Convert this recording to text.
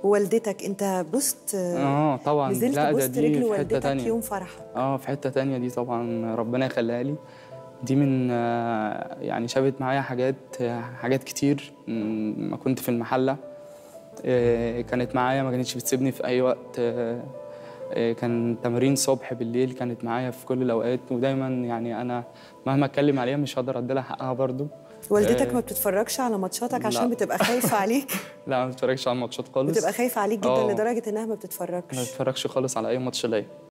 ووالدتك انت بوست اه طبعا نزلت لا ده بوست دي رجل في حته والدتك تانية يوم فرحك اه في حته تانية دي طبعا ربنا يخليها لي دي من آه، يعني شابت معايا حاجات حاجات كتير م- ما كنت في المحله آه، كانت معايا ما كانتش بتسيبني في اي وقت آه، آه، كان تمرين صبح بالليل كانت معايا في كل الاوقات ودايما يعني انا مهما اتكلم عليها مش هقدر ادي لها حقها برضو والدتك آه، ما بتتفرجش على ماتشاتك لا. عشان بتبقى خايفه عليك لا ما بتفرجش على الماتشات خالص بتبقى خايفه عليك جدا آه. لدرجه انها ما ما بتتفرجش بتفرجش خالص على اي ماتش ليا